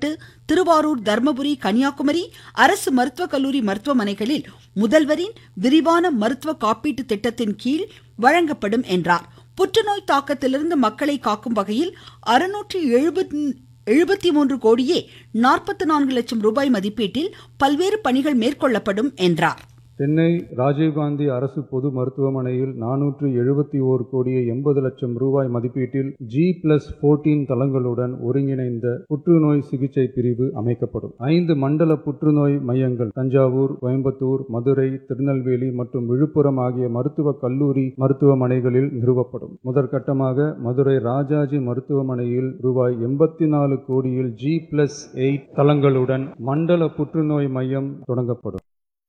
செங்கல்பட்டு திருவாரூர் தர்மபுரி கன்னியாகுமரி அரசு மருத்துவக் கல்லூரி மருத்துவமனைகளில் முதல்வரின் விரிவான மருத்துவ காப்பீட்டு திட்டத்தின் கீழ் வழங்கப்படும் என்றார் புற்றுநோய் தாக்கத்திலிருந்து மக்களை காக்கும் வகையில் அறுநூற்றி எழுபத்தி மூன்று கோடியே நாற்பத்தி நான்கு லட்சம் ரூபாய் மதிப்பீட்டில் பல்வேறு பணிகள் மேற்கொள்ளப்படும் என்றார் சென்னை ராஜீவ்காந்தி அரசு பொது மருத்துவமனையில் நானூற்று எழுபத்தி ஓர் கோடியே எண்பது லட்சம் ரூபாய் மதிப்பீட்டில் ஜி பிளஸ் போர்டீன் தளங்களுடன் ஒருங்கிணைந்த புற்றுநோய் சிகிச்சை பிரிவு அமைக்கப்படும் ஐந்து மண்டல புற்றுநோய் மையங்கள் தஞ்சாவூர் கோயம்புத்தூர் மதுரை திருநெல்வேலி மற்றும் விழுப்புரம் ஆகிய மருத்துவக் கல்லூரி மருத்துவமனைகளில் நிறுவப்படும் முதற்கட்டமாக மதுரை ராஜாஜி மருத்துவமனையில் ரூபாய் எண்பத்தி நாலு கோடியில் ஜி பிளஸ் எயிட் தளங்களுடன் மண்டல புற்றுநோய் மையம் தொடங்கப்படும்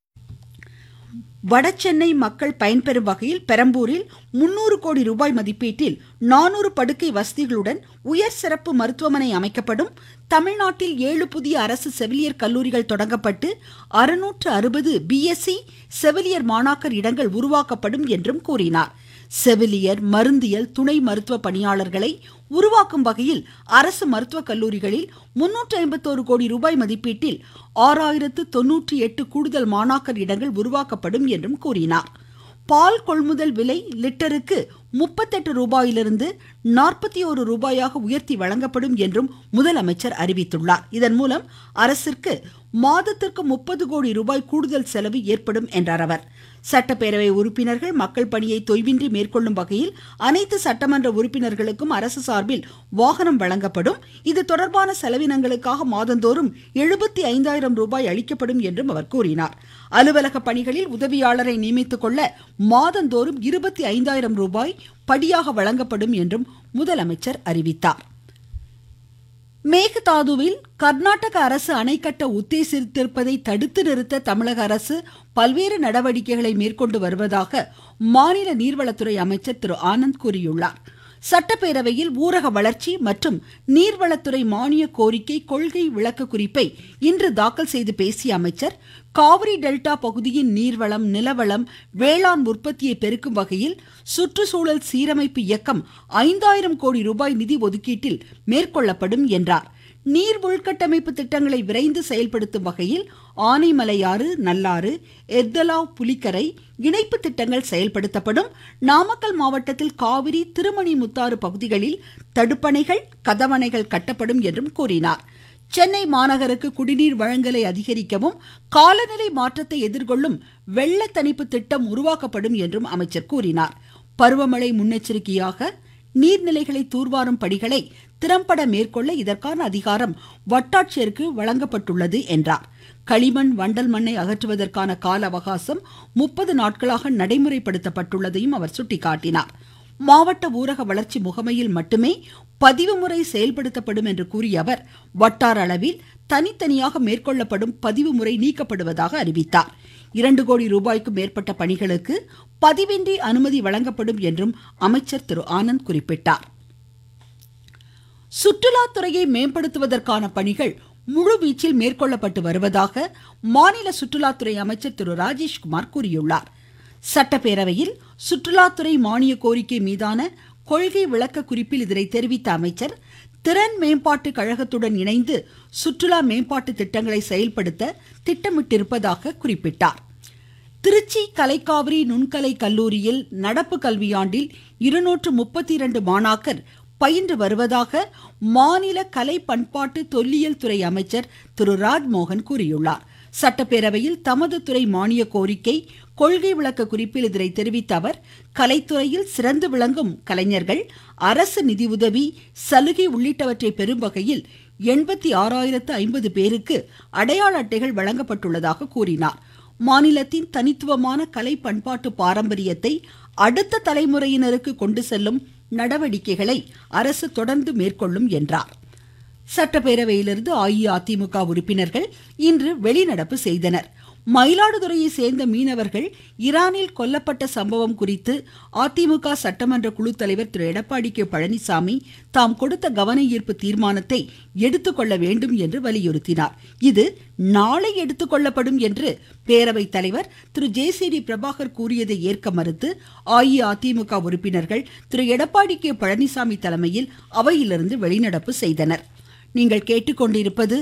வடசென்னை மக்கள் பயன்பெறும் வகையில் பெரம்பூரில் முன்னூறு கோடி ரூபாய் மதிப்பீட்டில் நானூறு படுக்கை வசதிகளுடன் உயர் சிறப்பு மருத்துவமனை அமைக்கப்படும் தமிழ்நாட்டில் ஏழு புதிய அரசு செவிலியர் கல்லூரிகள் தொடங்கப்பட்டு அறுநூற்று அறுபது பிஎஸ்சி செவிலியர் மாணாக்கர் இடங்கள் உருவாக்கப்படும் என்றும் கூறினார் செவிலியர் மருந்தியல் துணை மருத்துவ பணியாளர்களை உருவாக்கும் வகையில் அரசு மருத்துவக் கல்லூரிகளில் முன்னூற்று ஐம்பத்தோரு கோடி ரூபாய் மதிப்பீட்டில் ஆறாயிரத்து தொன்னூற்றி எட்டு கூடுதல் மாணாக்கர் இடங்கள் உருவாக்கப்படும் என்றும் கூறினார் பால் கொள்முதல் விலை லிட்டருக்கு முப்பத்தெட்டு ரூபாயிலிருந்து நாற்பத்தி ஒரு ரூபாயாக உயர்த்தி வழங்கப்படும் என்றும் முதலமைச்சர் அறிவித்துள்ளார் இதன் மூலம் அரசிற்கு மாதத்திற்கு முப்பது கோடி ரூபாய் கூடுதல் செலவு ஏற்படும் என்றார் அவர் சட்டப்பேரவை உறுப்பினர்கள் மக்கள் பணியை தொய்வின்றி மேற்கொள்ளும் வகையில் அனைத்து சட்டமன்ற உறுப்பினர்களுக்கும் அரசு சார்பில் வாகனம் வழங்கப்படும் இது தொடர்பான செலவினங்களுக்காக மாதந்தோறும் எழுபத்தி ஐந்தாயிரம் ரூபாய் அளிக்கப்படும் என்றும் அவர் கூறினார் அலுவலக பணிகளில் உதவியாளரை நியமித்துக் கொள்ள மாதந்தோறும் இருபத்தி ஐந்தாயிரம் ரூபாய் படியாக வழங்கப்படும் என்றும் முதலமைச்சர் அறிவித்தார் மேகதாதுவில் கர்நாடக அரசு அணை கட்ட உத்தேசித்திருப்பதை தடுத்து நிறுத்த தமிழக அரசு பல்வேறு நடவடிக்கைகளை மேற்கொண்டு வருவதாக மாநில நீர்வளத்துறை அமைச்சர் திரு ஆனந்த் கூறியுள்ளார் சட்டப்பேரவையில் ஊரக வளர்ச்சி மற்றும் நீர்வளத்துறை மானிய கோரிக்கை கொள்கை விளக்க குறிப்பை இன்று தாக்கல் செய்து பேசிய அமைச்சர் காவிரி டெல்டா பகுதியின் நீர்வளம் நிலவளம் வேளாண் உற்பத்தியை பெருக்கும் வகையில் சுற்றுச்சூழல் சீரமைப்பு இயக்கம் ஐந்தாயிரம் கோடி ரூபாய் நிதி ஒதுக்கீட்டில் மேற்கொள்ளப்படும் என்றார் நீர் உள்கட்டமைப்பு திட்டங்களை விரைந்து செயல்படுத்தும் வகையில் ஆனைமலையாறு நல்லாறு எர்தலாவ் புலிக்கரை இணைப்பு திட்டங்கள் செயல்படுத்தப்படும் நாமக்கல் மாவட்டத்தில் காவிரி திருமணிமுத்தாறு பகுதிகளில் தடுப்பணைகள் கதவணைகள் கட்டப்படும் என்றும் கூறினார் சென்னை மாநகருக்கு குடிநீர் வழங்கலை அதிகரிக்கவும் காலநிலை மாற்றத்தை எதிர்கொள்ளும் வெள்ள தணிப்பு திட்டம் உருவாக்கப்படும் என்றும் அமைச்சர் கூறினார் பருவமழை முன்னெச்சரிக்கையாக நீர்நிலைகளை தூர்வாரும் பணிகளை திறம்பட மேற்கொள்ள இதற்கான அதிகாரம் வட்டாட்சியருக்கு வழங்கப்பட்டுள்ளது என்றார் களிமண் வண்டல் மண்ணை அகற்றுவதற்கான கால அவகாசம் முப்பது நாட்களாக நடைமுறைப்படுத்தப்பட்டுள்ளதையும் அவர் சுட்டிக்காட்டினார் மாவட்ட ஊரக வளர்ச்சி முகமையில் மட்டுமே பதிவு முறை செயல்படுத்தப்படும் என்று கூறிய அவர் வட்டார அளவில் தனித்தனியாக மேற்கொள்ளப்படும் பதிவு முறை நீக்கப்படுவதாக அறிவித்தார் இரண்டு கோடி ரூபாய்க்கும் மேற்பட்ட பணிகளுக்கு பதிவின்றி அனுமதி வழங்கப்படும் என்றும் அமைச்சர் திரு ஆனந்த் குறிப்பிட்டார் சுற்றுலாத்துறையை மேம்படுத்துவதற்கான பணிகள் முழுவீச்சில் மேற்கொள்ளப்பட்டு வருவதாக மாநில சுற்றுலாத்துறை அமைச்சர் திரு ராஜேஷ்குமார் கூறியுள்ளார் சட்டப்பேரவையில் சுற்றுலாத்துறை மானிய கோரிக்கை மீதான கொள்கை விளக்க குறிப்பில் இதனை தெரிவித்த அமைச்சர் திறன் மேம்பாட்டு கழகத்துடன் இணைந்து சுற்றுலா மேம்பாட்டு திட்டங்களை செயல்படுத்த திட்டமிட்டிருப்பதாக குறிப்பிட்டார் திருச்சி கலைக்காவிரி நுண்கலை கல்லூரியில் நடப்பு கல்வியாண்டில் இருநூற்று முப்பத்தி இரண்டு மாணாக்கர் பயின்று வருவதாக மாநில கலை பண்பாட்டு தொல்லியல் துறை அமைச்சர் திரு ராஜ்மோகன் கூறியுள்ளார் சட்டப்பேரவையில் தமது துறை மானிய கோரிக்கை கொள்கை விளக்க குறிப்பில் இதனை தெரிவித்த அவர் கலைத்துறையில் சிறந்து விளங்கும் கலைஞர்கள் அரசு நிதியுதவி சலுகை உள்ளிட்டவற்றை பெறும் வகையில் எண்பத்தி ஆறாயிரத்து ஐம்பது பேருக்கு அடையாள அட்டைகள் வழங்கப்பட்டுள்ளதாக கூறினார் மாநிலத்தின் தனித்துவமான கலை பண்பாட்டு பாரம்பரியத்தை அடுத்த தலைமுறையினருக்கு கொண்டு செல்லும் நடவடிக்கைகளை அரசு தொடர்ந்து மேற்கொள்ளும் என்றார் சட்டப்பேரவையிலிருந்து அஇஅதிமுக உறுப்பினர்கள் இன்று வெளிநடப்பு செய்தனர் மயிலாடுதுறையை சேர்ந்த மீனவர்கள் ஈரானில் கொல்லப்பட்ட சம்பவம் குறித்து அதிமுக சட்டமன்ற குழு தலைவர் திரு எடப்பாடி கே பழனிசாமி தாம் கொடுத்த கவன ஈர்ப்பு தீர்மானத்தை எடுத்துக்கொள்ள வேண்டும் என்று வலியுறுத்தினார் இது நாளை எடுத்துக்கொள்ளப்படும் என்று பேரவைத் தலைவர் திரு ஜே சி டி பிரபாகர் கூறியதை ஏற்க மறுத்து அஇஅதிமுக உறுப்பினர்கள் திரு எடப்பாடி கே பழனிசாமி தலைமையில் அவையிலிருந்து வெளிநடப்பு செய்தனர் நீங்கள் கேட்டுக்கொண்டிருப்பது